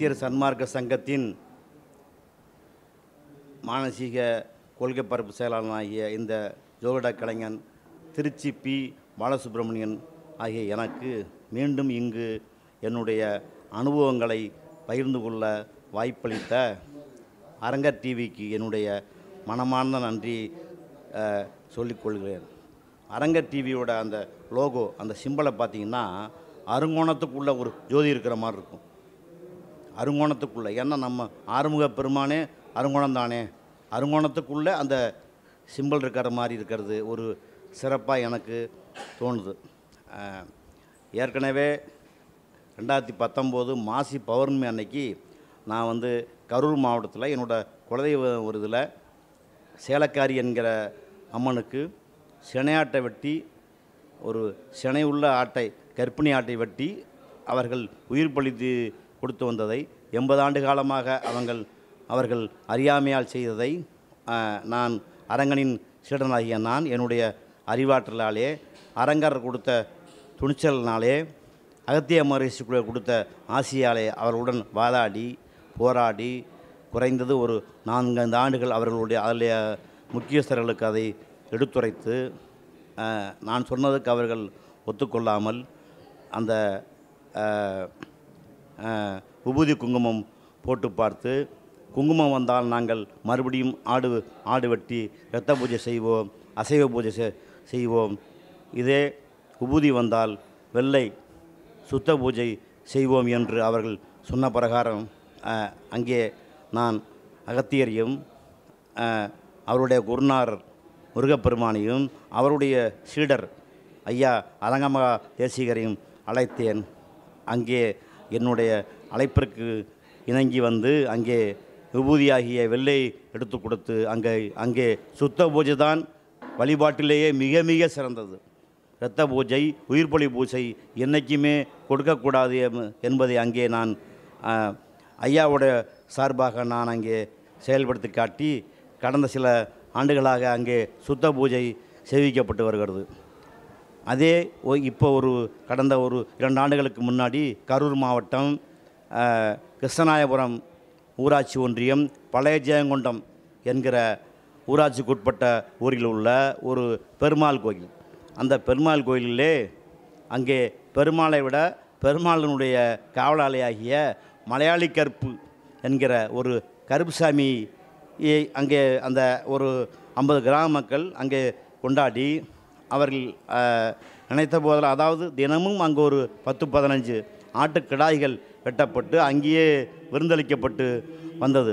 நடிகர் சன்மார்க்க சங்கத்தின் மானசீக கொள்கை பரப்பு செயலாளனாகிய இந்த ஜோதிட கலைஞன் திருச்சி பி பாலசுப்ரமணியன் ஆகிய எனக்கு மீண்டும் இங்கு என்னுடைய அனுபவங்களை பகிர்ந்து கொள்ள வாய்ப்பளித்த அரங்கர் டிவிக்கு என்னுடைய மனமார்ந்த நன்றி அஹ், சொல்லிக்கொள்கிறேன் அரங்கர் டிவியோட அந்த லோகோ அந்த சிம்பலை பார்த்தீங்கன்னா அருங்கோணத்துக்குள்ள ஒரு ஜோதி இருக்கிற மாதிரி இருக்கும் அருங்கோணத்துக்குள்ளே ஏன்னா நம்ம ஆறுமுக பெருமானே அருங்கோணம் தானே அருங்கோணத்துக்குள்ளே அந்த சிம்பல் இருக்கிற மாதிரி இருக்கிறது ஒரு சிறப்பாக எனக்கு தோணுது அஹ், ஏற்கனவே ரெண்டாயிரத்தி பத்தொம்போது மாசி பௌர்ணமி அன்னைக்கு நான் வந்து கரூர் மாவட்டத்தில் என்னோடய குலதெய்வ ஒரு இதில் சேலக்காரி என்கிற அம்மனுக்கு சினையாட்டை வெட்டி ஒரு சினை உள்ள ஆட்டை கர்ப்பிணி ஆட்டை வெட்டி அவர்கள் உயிர் பலித்து கொடுத்து வந்ததை எண்பது ஆண்டு காலமாக அவங்கள் அவர்கள் அறியாமையால் செய்ததை ஆஹ், நான் அரங்கனின் சீடனாகிய நான் என்னுடைய அறிவாற்றலாலே அரங்கர் கொடுத்த துணிச்சலினாலே அகத்திய மகரிஷிக்குள்ள கொடுத்த ஆசியாலே அவர்களுடன் வாதாடி போராடி குறைந்தது ஒரு நான்கு ஐந்து ஆண்டுகள் அவர்களுடைய அதில் முக்கியஸ்தர்களுக்கு அதை எடுத்துரைத்து அஹ், நான் சொன்னதுக்கு அவர்கள் ஒத்துக்கொள்ளாமல் அந்த அஹ், அஹ், விபூதி குங்குமம் போட்டு பார்த்து குங்குமம் வந்தால் நாங்கள் மறுபடியும் ஆடு ஆடு வெட்டி இரத்த பூஜை செய்வோம் அசைவ பூஜை செ- செய்வோம் இதே விபூதி வந்தால் வெள்ளை சுத்த பூஜை செய்வோம் என்று அவர்கள் சொன்ன பிரகாரம் அஹ், அங்கே நான் அகத்தியரையும் அஹ், அவருடைய குருநார் முருகப்பெருமானையும் அவருடைய சீடர் ஐயா அரங்கமகா தேசிகரையும் அழைத்தேன் அங்கே என்னுடைய அழைப்பிற்கு இணங்கி வந்து அங்கே விபூதியாகிய வெள்ளை எடுத்து கொடுத்து அங்கே அங்கே சுத்த பூஜை தான் வழிபாட்டிலேயே மிக மிக சிறந்தது இரத்த பூஜை உயிர்பலி பூஜை என்றைக்குமே கொடுக்கக்கூடாது எம்- என்பதை அங்கே நான் ஆ, ஐயாவுடைய சார்பாக நான் அங்கே செயல்படுத்தி காட்டி கடந்த சில ஆண்டுகளாக அங்கே சுத்த பூஜை சேவிக்கப்பட்டு வருகிறது அதே ஒ- இப்போ ஒரு கடந்த ஒரு இரண்டு ஆண்டுகளுக்கு முன்னாடி கரூர் மாவட்டம் ஆ, கிருஷ்ணராயபுரம் ஊராட்சி ஒன்றியம் பழைய ஜெயங்கொண்டம் என்கிற ஊராட்சிக்குட்பட்ட ஊரில் உள்ள ஒரு பெருமாள் கோயில் அந்த பெருமாள் கோயிலிலே அங்கே பெருமாளை விட பெருமாளினுடைய காவலாளியாகிய மலையாளி கருப்பு என்கிற ஒரு கருப்புசாமி இ- அங்கே அந்த ஒரு ஐம்பது கிராம மக்கள் அங்கே கொண்டாடி அவர்கள் அஹ், நினைத்த போதில் அதாவது தினமும் அங்கே ஒரு பத்து பதினஞ்சு ஆட்டுக்கிடாய்கள் வெட்டப்பட்டு அங்கேயே விருந்தளிக்கப்பட்டு வந்தது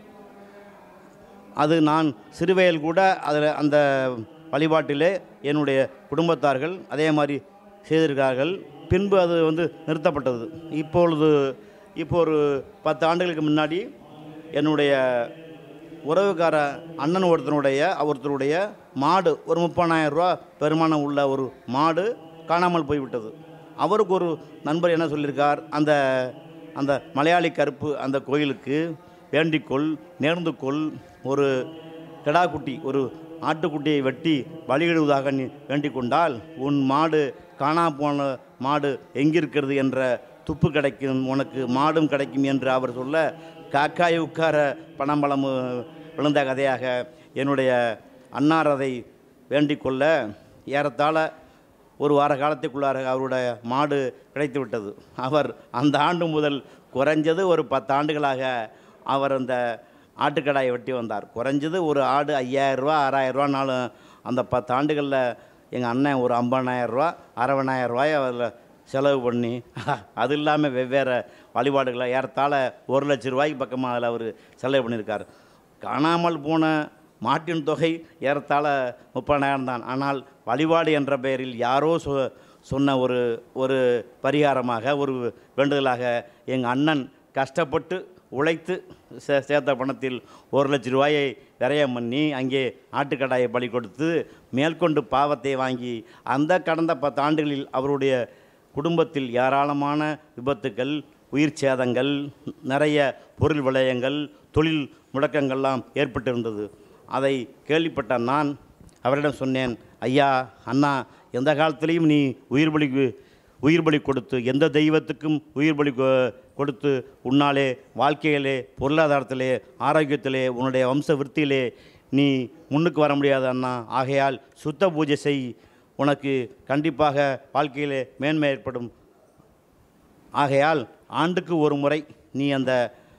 அது நான் சிறுவயல் கூட அதில் அந்த வழிபாட்டிலே என்னுடைய குடும்பத்தார்கள் அதே மாதிரி செய்திருக்கார்கள் பின்பு அது வந்து நிறுத்தப்பட்டது இப்பொழுது இப்போ ஒரு பத்து ஆண்டுகளுக்கு முன்னாடி என்னுடைய உறவுக்கார அண்ணன் ஒருத்தனுடைய ஒருத்தருடைய மாடு ஒரு முப்பதாயிரம் ரூபா பெருமானம் உள்ள ஒரு மாடு காணாமல் போய்விட்டது அவருக்கு ஒரு நண்பர் என்ன சொல்லியிருக்கார் அந்த அந்த மலையாளி கருப்பு அந்த கோயிலுக்கு வேண்டிக்கொள் நேர்ந்துக்கொள் ஒரு கிடாக்குட்டி ஒரு ஆட்டுக்குட்டியை வெட்டி பலியிடுவதாக நீ வேண்டிக் கொண்டால் உன் மாடு காணா போன மாடு எங்கிருக்கிறது என்ற துப்பு கிடைக்கும் உனக்கு மாடும் கிடைக்கும் என்று அவர் சொல்ல காக்காய் உட்கார பணம்பழம் விழுந்த கதையாக என்னுடைய அன்னார் அதை வேண்டிக் கொள்ள ஏறத்தாழ ஒரு வார காலத்துக்குள்ளார அவருடைய மாடு கிடைத்து விட்டது அவர் அந்த ஆண்டு முதல் குறைஞ்சது ஒரு பத்து ஆண்டுகளாக அவர் அந்த ஆட்டுக்கடாயை வெட்டி வந்தார் குறைஞ்சது ஒரு ஆடு ஐயாயிரரூவா ஆறாயிரரூவானாலும் அந்த பத்து ஆண்டுகளில் எங்கள் அண்ணன் ஒரு ஐம்பதாயிரரூவா அறுபதாயிரம் ரூபாய் அதில் செலவு பண்ணி அது இல்லாமல் வெவ்வேறு வழிபாடுகளை ஏறத்தாழ ஒரு லட்ச ரூபாய்க்கு பக்கமாக அதில் அவர் செலவு பண்ணியிருக்கார் காணாமல் போன மாட்டின் தொகை ஏறத்தாழ முப்பதாயிரம் தான் ஆனால் வழிபாடு என்ற பெயரில் யாரோ சொ சொன்ன ஒரு ஒரு பரிகாரமாக ஒரு வேண்டுதலாக எங்கள் அண்ணன் கஷ்டப்பட்டு உழைத்து சே சேர்த்த பணத்தில் ஒரு லட்ச ரூபாயை விரயம் பண்ணி அங்கே ஆட்டுக்கடாயை பலி கொடுத்து மேற்கொண்டு பாவத்தை வாங்கி அந்த கடந்த பத்து ஆண்டுகளில் அவருடைய குடும்பத்தில் ஏராளமான விபத்துக்கள் உயிர் சேதங்கள் நிறைய பொருள் விளையங்கள் தொழில் முடக்கங்கள்லாம் ஏற்பட்டிருந்தது அதை கேள்விப்பட்ட நான் அவரிடம் சொன்னேன் ஐயா அண்ணா எந்த காலத்திலையும் நீ உயிர் பலிக்கு உயிர் பலி கொடுத்து எந்த தெய்வத்துக்கும் உயிர் பலி கொ- கொடுத்து உன்னாலே வாழ்க்கையிலே பொருளாதாரத்திலே ஆரோக்கியத்திலே உன்னுடைய வம்ச விருத்தியிலே நீ முன்னுக்கு வர முடியாது அண்ணா ஆகையால் சுத்த பூஜை செய் உனக்கு கண்டிப்பாக வாழ்க்கையிலே மேன்மை ஏற்படும் ஆகையால் ஆண்டுக்கு ஒரு முறை நீ அந்த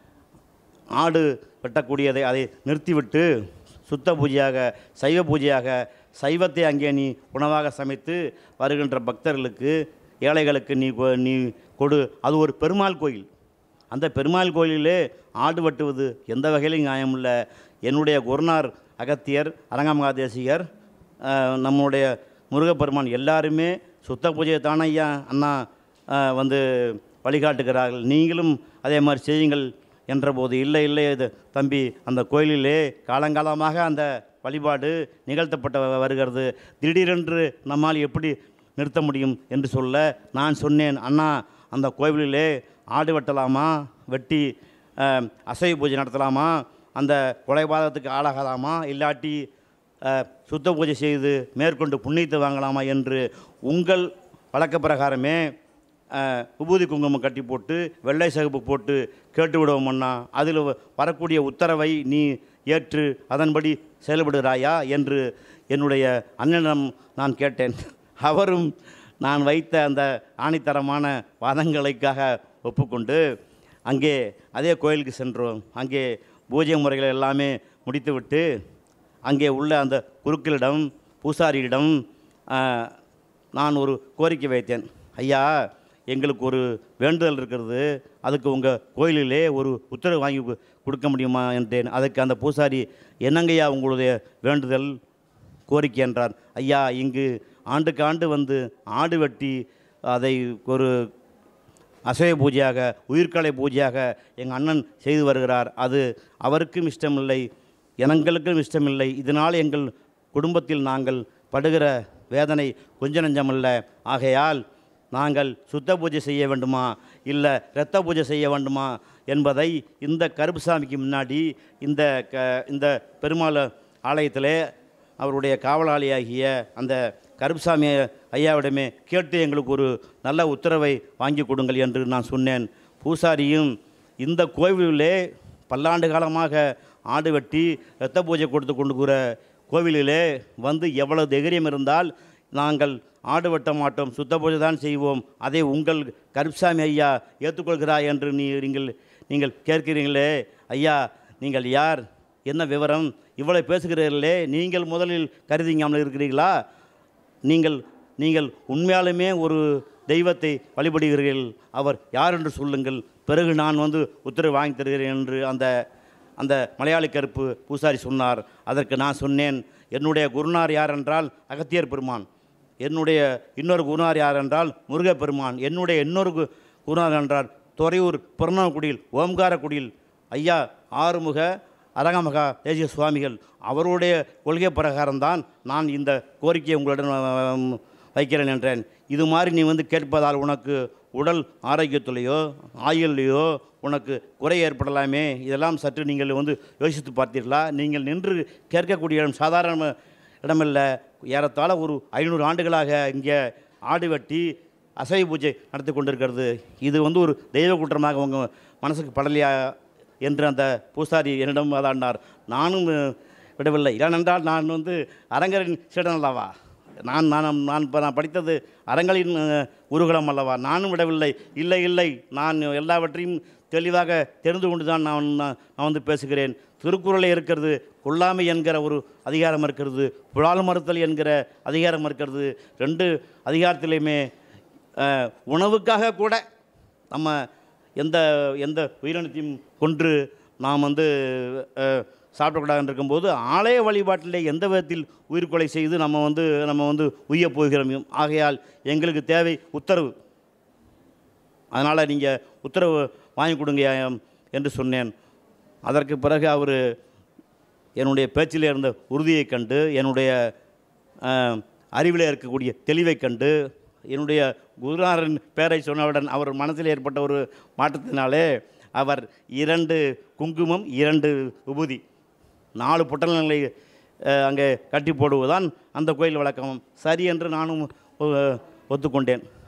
ஆடு வெட்டக்கூடியதை அதை நிறுத்திவிட்டு சுத்த பூஜையாக சைவ பூஜையாக சைவத்தை அங்கே நீ உணவாக சமைத்து வருகின்ற பக்தர்களுக்கு ஏழைகளுக்கு நீ கொ- நீ கொடு அது ஒரு பெருமாள் கோயில் அந்த பெருமாள் கோயிலிலே ஆடு வெட்டுவது எந்த வகையிலும் நியாயமில்ல என்னுடைய குருநார் அகத்தியர் அரங்கமகாதேசிகர் அஹ், நம்முடைய முருகப்பெருமான் எல்லாருமே சுத்த பூஜையை தானே ஐயா அண்ணா அஹ், வந்து வழிகாட்டுகிறார்கள் நீங்களும் அதே மாதிரி செய்யுங்கள் என்றபோது இல்லை இல்லை இது தம்பி அந்த கோயிலிலே காலங்காலமாக அந்த வழிபாடு நிகழ்த்தப்பட்ட வ- வருகிறது திடீரென்று நம்மால் எப்படி நிறுத்த முடியும் என்று சொல்ல நான் சொன்னேன் அண்ணா அந்த கோவிலிலே ஆடு வெட்டலாமா வெட்டி அஹ், அசைவ பூஜை நடத்தலாமா அந்த கொலைபாதகத்துக்கு ஆளாகலாமா இல்லாட்டி அஹ், சுத்த பூஜை செய்து மேற்கொண்டு புண்ணியத்தை வாங்கலாமா என்று உங்கள் வழக்க பிரகாரமே அஹ், விபூதி குங்குமம் கட்டி போட்டு வெள்ளை சகுப்பு போட்டு கேட்டு விடுவோம்னா அதில் வரக்கூடிய உத்தரவை நீ ஏற்று அதன்படி செயல்படுகிறாயா என்று என்னுடைய அண்ணனிடம் நான் கேட்டேன் அவரும் நான் வைத்த அந்த ஆணித்தரமான வாதங்களுக்காக ஒப்புக்கொண்டு அங்கே அதே கோயிலுக்கு சென்றோம் அங்கே பூஜை முறைகள் எல்லாமே முடித்துவிட்டு அங்கே உள்ள அந்த குருக்களிடம் பூசாரியிடம் ஆஹ், நான் ஒரு கோரிக்கை வைத்தேன் ஐயா எங்களுக்கு ஒரு வேண்டுதல் இருக்கிறது அதுக்கு உங்கள் கோயிலிலே ஒரு உத்தரவு வாங்கி கு- கொடுக்க முடியுமா என்றேன் அதுக்கு அந்த பூசாரி என்னங்கய்யா உங்களுடைய வேண்டுதல் கோரிக்கை என்றார் ஐயா இங்கு ஆண்டுக்கு ஆண்டு வந்து ஆடு வெட்டி அதை ஒரு அசைவ பூஜையாக உயிர்க்கலை பூஜையாக எங்கள் அண்ணன் செய்து வருகிறார் அது அவருக்கும் இஷ்டமில்லை எங்களுக்கும் இஷ்டமில்லை இதனால் எங்கள் குடும்பத்தில் நாங்கள் படுகிற வேதனை கொஞ்ச நஞ்சமல்ல ஆகையால் நாங்கள் சுத்த பூஜை செய்ய வேண்டுமா இல்லை இரத்த பூஜை செய்ய வேண்டுமா என்பதை இந்த கருப்புசாமிக்கு முன்னாடி இந்த க இந்த பெருமாள் ஆலயத்திலே அவருடைய காவலாளியாகிய அந்த கருப்புசாமி ஐயாவிடமே கேட்டு எங்களுக்கு ஒரு நல்ல உத்தரவை வாங்கி கொடுங்கள் என்று நான் சொன்னேன் பூசாரியும் இந்த கோவிலிலே பல்லாண்டு காலமாக ஆடு வெட்டி இரத்த பூஜை கொடுத்து கொண்டுக்கிற கோவிலிலே வந்து எவ்வளவு தைரியம் இருந்தால் நாங்கள் ஆடு வெட்ட மாட்டோம் சுத்த பூஜை தான் செய்வோம் அதை உங்கள் கருப்சாமி ஐயா ஏற்றுக்கொள்கிறார் என்று நீ நீங்கள் நீங்கள் கேட்கிறீங்களே ஐயா நீங்கள் யார் என்ன விவரம் இவ்வளவு பேசுகிறீர்களே நீங்கள் முதலில் கருதிங்காமல் இருக்கிறீர்களா நீங்கள் நீங்கள் உண்மையாலுமே ஒரு தெய்வத்தை வழிபடுகிறீர்கள் அவர் யார் என்று சொல்லுங்கள் பிறகு நான் வந்து உத்தரவு வாங்கி தருகிறேன் என்று அந்த அந்த மலையாளி கருப்பு பூசாரி சொன்னார் அதற்கு நான் சொன்னேன் என்னுடைய குருநார் யார் என்றால் அகத்தியர் பெருமான் என்னுடைய இன்னொரு குருநார் யார் என்றால் முருகப்பெருமான் என்னுடைய இன்னொரு கு- குருநார் என்றால் துறையூர் பிறந்தகுடியில் ஓம்காரக்குடியில் ஐயா ஆறுமுக அரங்கமகா தேசிய சுவாமிகள் அவருடைய கொள்கை பிரகாரம்தான் நான் இந்த கோரிக்கையை உங்களிடம் அஹ், வைக்கிறேன் என்றேன் இது மாதிரி நீ வந்து கேட்பதால் உனக்கு உடல் ஆரோக்கியத்திலேயோ ஆயுள்லேயோ உனக்கு குறை ஏற்படலாமே இதெல்லாம் சற்று நீங்கள் வந்து யோசித்து பார்த்தீர்களா நீங்கள் நின்று கேட்கக்கூடிய இடம் சாதாரண இடமல்ல ஏறத்தாழ ஒரு ஐநூறு ஆண்டுகளாக இங்கே ஆடு வெட்டி அசைவ பூஜை நடத்தி கொண்டிருக்கிறது இது வந்து ஒரு தெய்வ குற்றமாக உங்கள் மனசுக்கு படலையா என்று அந்த பூசாரி என்னிடம் வாதாடினார் நானும் அஹ், விடவில்லை ஏனென்றால் நான் வந்து அரங்கரின் சீடன் அல்லவா நான் நான் நான் இப்போ நான் படித்தது அரங்கலின் அஹ், குருகுலம் அல்லவா நானும் விடவில்லை இல்லை இல்லை நான் எல்லாவற்றையும் தெளிவாக தெரிந்து கொண்டு தான் நான் நான் நான் வந்து பேசுகிறேன் திருக்குறளே இருக்கிறது கொல்லாமை என்கிற ஒரு அதிகாரம் இருக்கிறது புலால் மறுத்தல் என்கிற அதிகாரம் இருக்கிறது ரெண்டு அதிகாரத்திலையுமே அஹ், உணவுக்காக கூட நம்ம எந்த எந்த உயிரினத்தையும் கொன்று நாம் வந்து அஹ், சாப்பிடக்கூடாதுன்னு இருக்கும்போது ஆலய வழிபாட்டிலே எந்த விதத்தில் உயிர்கொலை செய்து நம்ம வந்து நம்ம வந்து உய்யப் போகிறோம் ஆகையால் எங்களுக்கு தேவை உத்தரவு அதனால் நீங்கள் உத்தரவு வாங்கி கொடுங்க என்று சொன்னேன் அதற்கு பிறகு அவர் என்னுடைய பேச்சில் இருந்த உறுதியை கண்டு என்னுடைய அஹ், அறிவிலே இருக்கக்கூடிய தெளிவை கண்டு என்னுடைய குருநாதரின் பெயரை சொன்னவுடன் அவர் மனசில் ஏற்பட்ட ஒரு மாற்றத்தினாலே அவர் இரண்டு குங்குமம் இரண்டு விபூதி நாலு பொட்டலங்களை அஹ், அங்கே கட்டி போடுவதுதான் அந்த கோயில் வழக்கம் சரி என்று நானும் ஒ- ஒத்துக்கொண்டேன்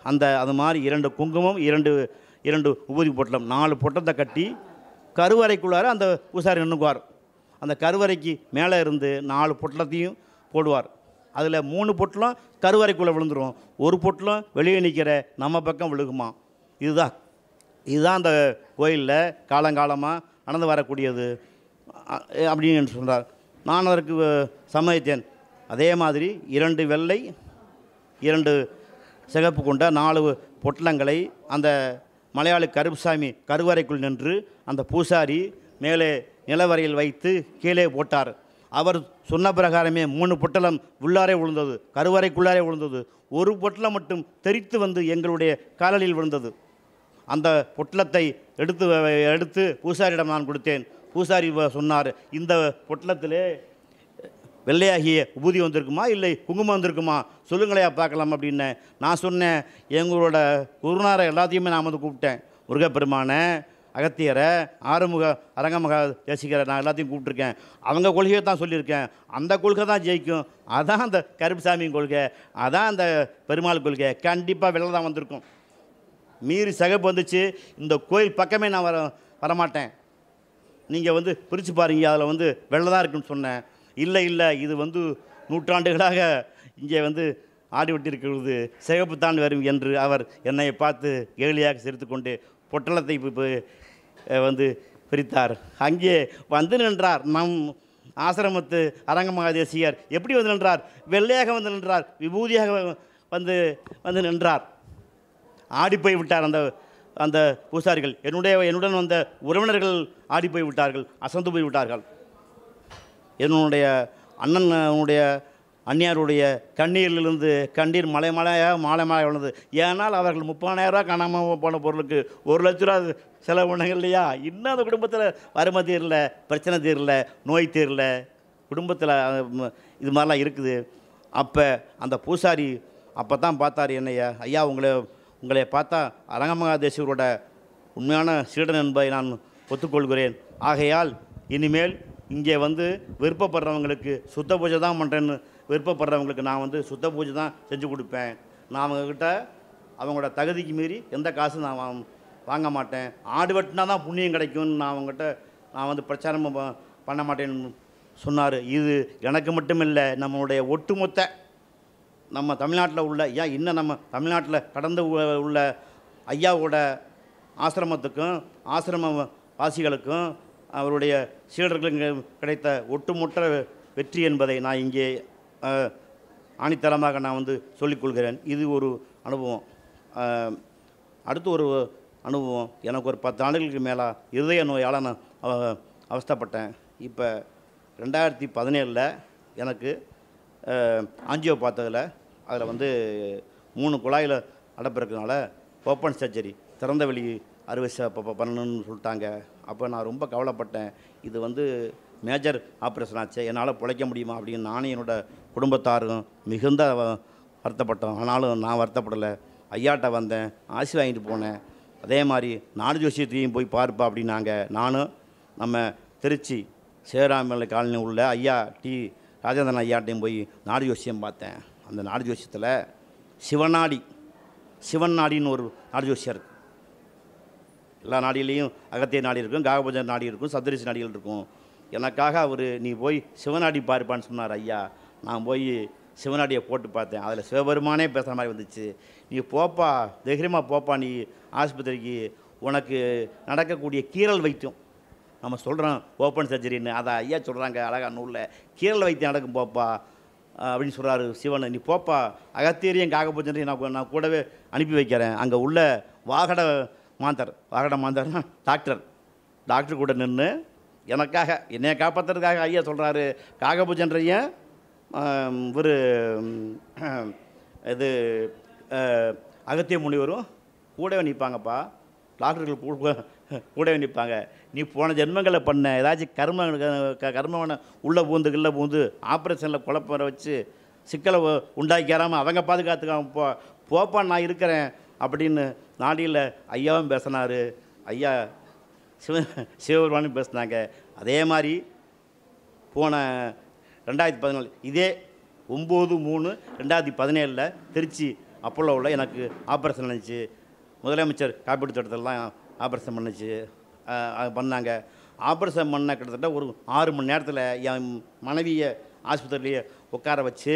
அந்த அது மாதிரி இரண்டு குங்குமம் இரண்டு இரண்டு உபதி பொட்டலம் நாலு பொட்டத்தை கட்டி கருவறைக்குள்ளார அந்த பூசாரி நின்றுக்குவார் அந்த கருவறைக்கு மேலே இருந்து நாலு பொட்டலத்தையும் போடுவார் அதில் மூணு பொட்டலம் கருவறைக்குள்ளே விழுந்துரும் ஒரு பொட்டலம் வெளியே நிற்கிற நம்ம பக்கம் விழுகுமா இதுதான் இதுதான் அந்த கோயிலில் காலங்காலமாக நடந்து வரக்கூடியது அ- அப்படின்னு சொல்கிறார் நான் அதற்கு அஹ், சம்மதித்தேன் அதே மாதிரி இரண்டு வெள்ளை இரண்டு சிகப்பு கொண்ட நாலு பொட்டலங்களை அந்த மலையாளி கருப்புசாமி கருவறைக்குள் நின்று அந்த பூசாரி மேலே நிலவரையில் வைத்து கீழே போட்டார் அவர் சொன்ன பிரகாரமே மூணு பொட்டலம் உள்ளாரே விழுந்தது கருவறைக்குள்ளாரே விழுந்தது ஒரு பொட்டலம் மட்டும் தெரித்து வந்து எங்களுடைய காலலில் விழுந்தது அந்த பொட்டலத்தை எடுத்து வ- எடுத்து பூசாரியிடம் நான் கொடுத்தேன் பூசாரி வ- சொன்னார் இந்த பொட்டலத்திலே வெள்ளையாகிய உபூதி வந்திருக்குமா இல்லை குங்குமம் வந்திருக்குமா சொல்லுங்களையா பார்க்கலாம் அப்படின்னேன் நான் சொன்னேன் எங்களோட குருநாரை எல்லாத்தையுமே நான் வந்து கூப்பிட்டேன் முருகப்பெருமானை அகத்தியரை ஆறுமுக அரங்கமகா தேசிகரை நான் எல்லாத்தையும் கூப்பிட்ருக்கேன் அவங்க கொள்கையை தான் சொல்லியிருக்கேன் அந்த கொள்கை தான் ஜெயிக்கும் அதான் அந்த கருப்புசாமியின் கொள்கை அதான் அந்த பெருமாள் கொள்கை கண்டிப்பாக வெள்ளை தான் வந்திருக்கும் மீறி சகப்பு வந்துச்சு இந்த கோயில் பக்கமே நான் வர வரமாட்டேன் நீங்கள் வந்து பிரித்து பாருங்க அதில் வந்து வெள்ளை தான் இருக்குன்னு சொன்னேன் இல்லை இல்லை இது வந்து நூற்றாண்டுகளாக இங்கே வந்து ஆடி விட்டிருக்கிறது சிகப்பு தான் வரும் என்று அவர் என்னை பார்த்து கேலியாக சிரித்து கொண்டு பொட்டலத்தை இப்போ இப்போ, அஹ், வந்து பிரித்தார் அங்கே வந்து நின்றார் நம் ஆசிரமத்து அரங்க மகாதேசியர் எப்படி வந்து நின்றார் வெள்ளையாக வந்து நின்றார் விபூதியாக வந்து வந்து நின்றார் ஆடி போய் விட்டார் அந்த அந்த பூசாரிகள் என்னுடைய என்னுடன் வந்த உறவினர்கள் ஆடி போய் விட்டார்கள் அசந்து போய் விட்டார்கள் என்னுடைய அண்ணன் உன்னுடைய அந்நியாருடைய கண்ணீரிலிருந்து கண்ணீர் மலை மலையாக மாலை மலை வளர்ந்தது ஏனால் அவர்கள் முப்பதாயிரம் ரூபா காணாமல் போன பொருளுக்கு ஒரு லட்ச ரூபா செலவு பண்ணாங்க இல்லையா இன்னும் அந்த குடும்பத்தில் வறுமை தீரல பிரச்சனை தீரல நோய் தீரல குடும்பத்தில் இது மாதிரிலாம் இருக்குது அப்போ அந்த பூசாரி அப்போ தான் பார்த்தார் என்னையா ஐயா உங்களை உங்களை பார்த்தா அரங்கமகாதேஸ்வரோட உண்மையான சீடன் என்பதை நான் ஒத்துக்கொள்கிறேன் ஆகையால் இனிமேல் இங்கே வந்து விருப்பப்படுறவங்களுக்கு சுத்த பூஜை தான் பண்ணுறேன்னு விருப்பப்படுறவங்களுக்கு நான் வந்து சுத்த பூஜை தான் செஞ்சு கொடுப்பேன் நான் அவங்கக்கிட்ட அவங்களோட தகுதிக்கு மீறி எந்த காசும் நான் வாங்க- வாங்க மாட்டேன் ஆடு வெட்டினா தான் புண்ணியம் கிடைக்கும்னு நான் அவங்ககிட்ட நான் வந்து பிரச்சாரம் ப- பண்ண மாட்டேன்னு சொன்னார் இது எனக்கு மட்டும் இல்லை நம்மளுடைய ஒட்டுமொத்த நம்ம தமிழ்நாட்டில் உள்ள ஏன் இன்னும் நம்ம தமிழ்நாட்டில் கடந்து உ- உள்ள ஐயாவோட ஆசிரமத்துக்கும் ஆசிரம வாசிகளுக்கும் அவருடைய சீடர்களுக்கு கிடைத்த ஒட்டுமொத்த வெற்றி என்பதை நான் இங்கே அஹ், ஆணித்தரமாக நான் வந்து சொல்லிக்கொள்கிறேன் இது ஒரு அனுபவம் அஹ், அடுத்து ஒரு அனுபவம் எனக்கு ஒரு பத்து ஆண்டுகளுக்கு மேலே இருதய நோயால் நான் அவ- அவஸ்தைப்பட்டேன் இப்போ ரெண்டாயிரத்தி பதினேழில் எனக்கு ஆஞ்சியோ பார்த்ததில் அதில் வந்து மூணு குழாயில் அடைப்பு இருக்கனால ஓப்பன் சர்ஜரி திறந்த வெளி அறுவை ச- ப- ப- பண்ணணும்னு சொல்லிட்டாங்க அப்போ நான் ரொம்ப கவலைப்பட்டேன் இது வந்து மேஜர் ஆப்ரேஷன் ஆச்சு என்னால் பிழைக்க முடியுமா அப்படின்னு நானும் என்னோட குடும்பத்தாரும் மிகுந்த வ- வருத்தப்பட்டோம் ஆனாலும் நான் வருத்தப்படலை ஐயாட்ட வந்தேன் ஆசி வாங்கிட்டு போனேன் அதே மாதிரி நாடு ஜோசியத்தையும் போய் பார்ப்பா அப்படின்னாங்க நானும் நம்ம திருச்சி சேராமலை காலனி உள்ள ஐயா டி ராஜேந்திரன் ஐயாட்டையும் போய் நாடு ஜோசியம் பார்த்தேன் அந்த நாடு ஜோசியத்தில் சிவநாடி சிவன் நாடின்னு ஒரு நாடு ஜோசியம் இருக்கு எல்லா நாடிலையும் அகத்திய நாடி இருக்கும் காகபஜ நாடி இருக்கும் சப்தரிசி நாடிகள் இருக்கும் எனக்காக அவர் நீ போய் சிவநாடி பார்ப்பான்னு சொன்னார் ஐயா நான் போய் சிவநாடியை போட்டு பார்த்தேன் அதில் சிவபெருமானே பேசுகிற மாதிரி வந்துச்சு நீ போப்பா தைரியமாக போப்பா நீ ஆஸ்பத்திரிக்கு உனக்கு நடக்கக்கூடிய கீரல் வைத்தியம் நம்ம சொல்கிறோம் ஓப்பன் சர்ஜரின்னு அதை ஐயா சொல்கிறாங்க அழகா நூலில் கீரல் வைத்தியம் நடக்கும் போப்பா அஹ் அப்படின்னு சொல்கிறாரு சிவன் நீ போப்பா அகத்தியரையும் காகபூஜனையும் நான் கூ- நான் கூடவே அனுப்பி வைக்கிறேன் அங்கே உள்ள வாகட மாந்தர் வாகட மாந்தர்னா டாக்டர் டாக்டர் கூட நின்று எனக்காக என்னைய காப்பாற்றுறதுக்காக ஐயா சொல்கிறாரு காகபூஜன்றையும் இவர் இது அஹ், அகத்திய முனிவரும் கூடவே நிற்பாங்கப்பா டாக்டர்கள் கூட- கூடவே நிற்பாங்க நீ போன ஜென்மங்களை பண்ண ஏதாச்சும் கர்ம க- கர்மவனை உள்ளே பூந்து கிள்ள பூந்து ஆப்ரேஷனில் குழப்பம் வர வச்சு சிக்கலை உ- உண்டாக்கியாராமல் அவங்க பாதுகாத்துக்காம போ போப்பா நான் இருக்கிறேன் அப்படின்னு நாடியில் ஐயாவும் பேசினார் ஐயா சிவ சிவபெருமானும் பேசினாங்க அதே மாதிரி போன ரெண்டாயிரத்தி பதினாலு இதே ஒம்பது மூணு ரெண்டாயிரத்தி பதினேழில் திருச்சி அப்போலோவில் எனக்கு ஆப்ரேஷன் பண்ணிச்சு முதலமைச்சர் காப்பீட்டு திட்டத்திலலாம் ஆப்ரேஷன் பண்ணுச்சு அஹ், அது பண்ணாங்க ஆப்ரேஷன் பண்ண கிட்டத்தட்ட ஒரு ஆறு மணி நேரத்தில் என் மனைவியை ஆஸ்பத்திரியிலேயே உட்கார வச்சு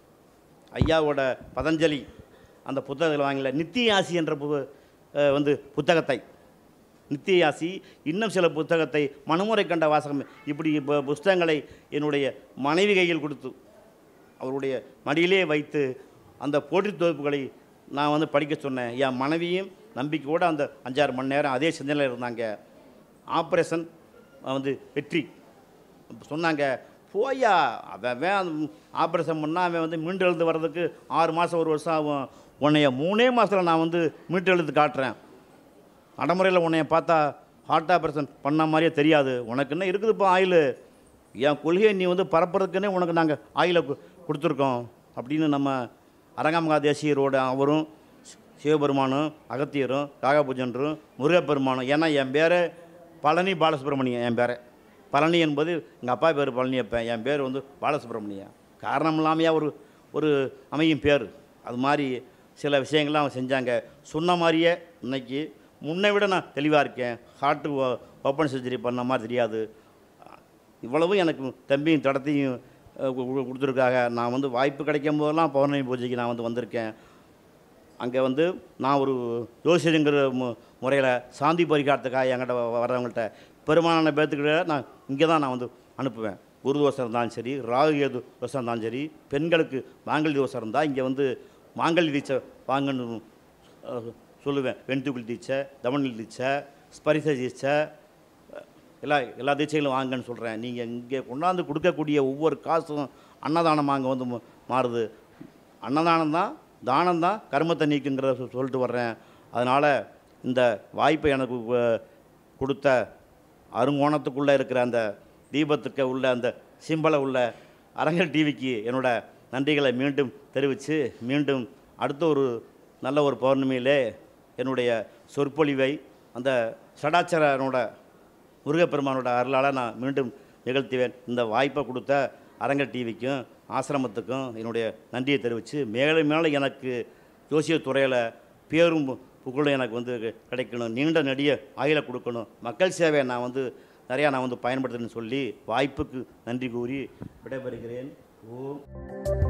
ஐயாவோட பதஞ்சலி அந்த புத்தகத்தில் வாங்கல நித்திய ஆசி என்ற பு அஹ், வந்து புத்தகத்தை நித்திய ஆசி இன்னும் சில புத்தகத்தை மனமுறை கண்ட வாசகம் இப்படி பு- புஸ்தகங்களை என்னுடைய மனைவி கையில் கொடுத்து அவருடைய மடியிலே வைத்து அந்த போட்டித் தொகுப்புகளை நான் வந்து படிக்க சொன்னேன் என் மனைவியும் நம்பிக்கையோடு அந்த அஞ்சாறு மணி நேரம் அதே சிந்தனையில் இருந்தாங்க ஆப்ரேஷன் வந்து வெற்றி சொன்னாங்க போயா அவன் ஆப்ரேஷன் பண்ணால் அவன் வந்து மீண்டு எழுந்து வர்றதுக்கு ஆறு மாதம் ஒரு வருஷம் ஆகும் உன்னைய மூணே மாதத்தில் நான் வந்து மீண்டு எழுந்து காட்டுறேன் நடைமுறையில் உன்னைய பார்த்தா ஹார்ட் ஆப்ரேஷன் பண்ண மாதிரியே தெரியாது உனக்கு என்ன இருக்குதுப்பா ஆயில் என் கொள்கையை நீ வந்து பரப்புறதுக்குன்னே உனக்கு நாங்கள் ஆயிலை கு- கொடுத்துருக்கோம் அப்படின்னு நம்ம அரங்கமகா தேசியரோட அவரும் சி- சிவபெருமானும் அகத்தியரும் காகபூஜன்றும் முருகப்பெருமானும் ஏன்னா என் பேர் பழனி பாலசுப்ரமணியன் என் பேர் பழனி என்பது எங்கள் அப்பா பேர் பழனியப்பன் என் பேர் வந்து பாலசுப்ரமணியன் காரணம் இல்லாமையா ஒரு ஒரு அமையும் பேர் அது மாதிரி சில விஷயங்கள்லாம் அவங்க செஞ்சாங்க சொன்ன மாதிரியே இன்னைக்கு முன்னை விட நான் தெளிவாக இருக்கேன் ஹார்ட்டு ஓப்பன் சர்ஜரி பண்ண மாதிரி தெரியாது இவ்வளவும் எனக்கு தம்பியும் தடத்தையும் அஹ், கு- கு- கொடுத்துருக்காங்க நான் வந்து வாய்ப்பு கிடைக்கும் போதெல்லாம் பௌர்ணமி பூஜைக்கு நான் வந்து வந்திருக்கேன் அங்கே வந்து நான் ஒரு ஜோசியருங்கிற மு முறையில் சாந்தி பரிகாரத்துக்காக என்கிட்ட வ- வர்றவங்கள்ட்ட பெரும்பாலான பேர்த்துக்கிட்ட நான் இங்கே தான் நான் வந்து அனுப்புவேன் குரு தோசை இருந்தாலும் சரி ராகு கேது தோசை இருந்தாலும் சரி பெண்களுக்கு மாங்கல்ய தோசை இருந்தால் இங்கே வந்து மாங்கல்ய தீட்சை வாங்கன்னு அஹ், சொல்லுவேன் வெண்துக்குள் தீட்சை தவணில் தீட்சை ஸ்பரிச தீட்சை எல்லா எல்லா தீட்சைகளும் வாங்கன்னு சொல்கிறேன் நீங்கள் இங்கே கொண்டாந்து கொடுக்கக்கூடிய ஒவ்வொரு காசும் அன்னதானமாக அங்கே வந்து மா- மாறுது அன்னதானம் தான் தானம் தான் கர்மத்தை நீக்குங்கிறத சொ- சொல்லிட்டு வர்றேன் அதனால் இந்த வாய்ப்பை எனக்கு அஹ், கொடுத்த அருங்கோணத்துக்குள்ளே இருக்கிற அந்த தீபத்துக்கு உள்ள அந்த சிம்பலை உள்ள அரங்கல் டிவிக்கு என்னோட நன்றிகளை மீண்டும் தெரிவித்து மீண்டும் அடுத்த ஒரு நல்ல ஒரு பௌர்ணமியிலே என்னுடைய சொற்பொழிவை அந்த சடாச்சரனோட முருகப்பெருமானோட அருளால் நான் மீண்டும் நிகழ்த்துவேன் இந்த வாய்ப்பை கொடுத்த அரங்கல் டிவிக்கும் ஆசிரமத்துக்கும் என்னுடைய நன்றியை தெரிவித்து மேலும் மேலும் எனக்கு ஜோசிய துறையில் பேரும் புகழும் எனக்கு வந்து கிடைக்கணும் நீண்ட நெடிய ஆயில கொடுக்கணும் மக்கள் சேவையை நான் வந்து நிறையா நான் வந்து பயன்படுத்துறேன்னு சொல்லி வாய்ப்புக்கு நன்றி கூறி விடைபெறுகிறேன் ஓம்